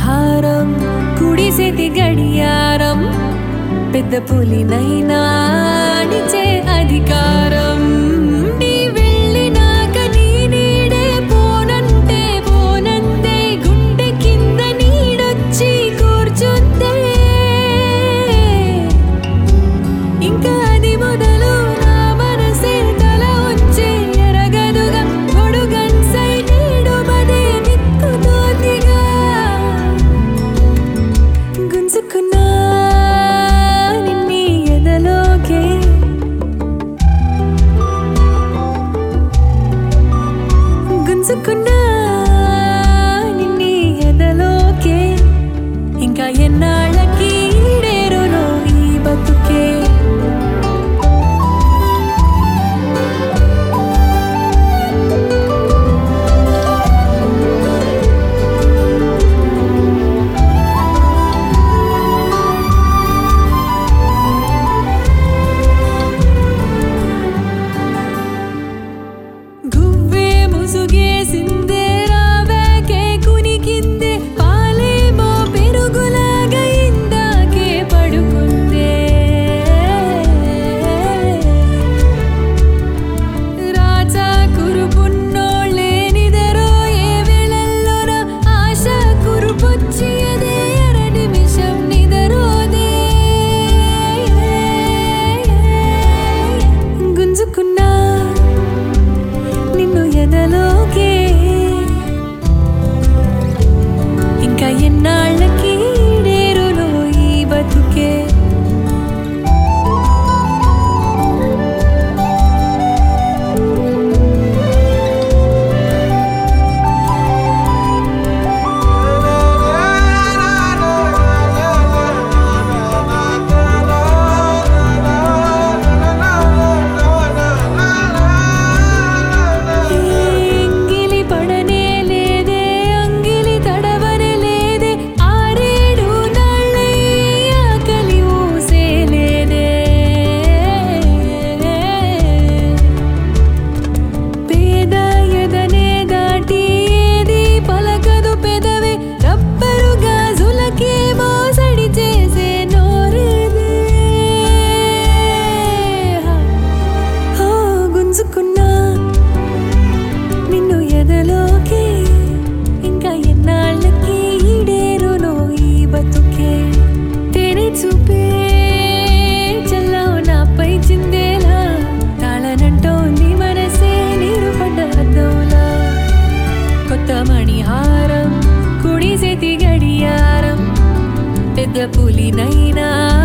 హారం కుడిసేతి గడియారం పెద్ద పులినైనా అణిచే అధికారం నీ వెళ్ళినాక నీ నీడే పోనంటే పోనందే గుండె కింద నీడొచ్చి కూర్చుందే ఇంకా అది మొదలు నా మనసే తల వచ్చే ఎరగదుగా గొడుగన్సై నీడు మదే నిక్కుతోందిగా గుంజుకున్నా నిన్నీ ఎదలోకే గుంజుకున్నా నిన్నీ ఎదలోకే ఇంకా ఎన్నాళ్ళకి ఈడేరులో ఈ బతుకే గువ్వే ముసుగేసిందే రావేకే కునికిందే పాలేమో పెరుగులాగా ఇందాకే పడుకుందే రాజా కురుపున్నోళ్ళే నిదరో ఏ వేళల్లోన ఆశ కురుపొచ్చి అదే అర నిమిషం నిదరోదే గుంజుకున్నా నిన్ను ఎదలోకే ఇంకా ఎన్నాళ్ళకి డేరులో ఈ బతుకే ఎంగిలి పడనే లేదే అంగిలి తడవనే లేదే ఆరేడు నాళ్ళై ఆకలి ఊసే లేదే పేద ఎదనే దాటి ఏది పలకదు పెదవే రబ్బరు గాజులకే మోసడి చేసే నోరేదే హో గుంజుకున్నా నిన్ను ఎదలోకే ఇంకా ఎన్నాళ్ళకి ఈడేరులో ఈ బతుకే తేనె చూపే చల్లవు నాపై చిందేలా తాళనంటోంది మనసే నీరు పడ్డ అద్దవులా కొత్త మణిహారం కుడి చేతి గడియారం పెద్ద పులినైనా